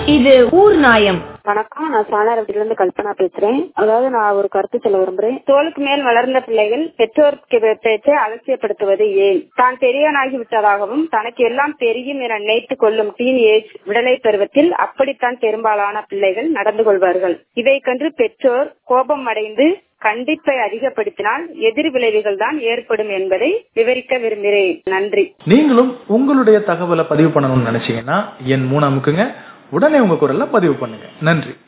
இது ஊர் நாயம் வணக்கம் நான் சாணாரப்பட்டில இருந்து கல்பனா பேசுறேன் அதாவது நான் ஒரு கருத்து சொல்ல விரும்புறேன் தோளுக்கு மேல் வளர்ந்த பிள்ளைகள் பெற்றோருக்கு பேச்சை அலட்சியப்படுத்துவது ஏன் தான் பெரியவனாகி விட்டதாகவும் தனக்கு எல்லாம் தெரியும் என நினைத்துக் கொள்ளும் டீன் ஏஜ் விடலை பருவத்தில் அப்படித்தான் பெரும்பாலான பிள்ளைகள் நடந்து கொள்வார்கள் இதை கண்டு பெற்றோர் கோபம் அடைந்து கண்டிப்பை அதிகப்படுத்தினால் எதிர் விளைவுகள் தான் ஏற்படும் என்பதை விவரிக்க விரும்புகிறேன் நன்றி நீங்களும் உங்களுடைய தகவலை பதிவு பண்ணணும்னு நினைச்சீங்கன்னா என் மூணு அமுக்குங்க உடனே உங்க குரல்ல பதிவு பண்ணுங்க நன்றி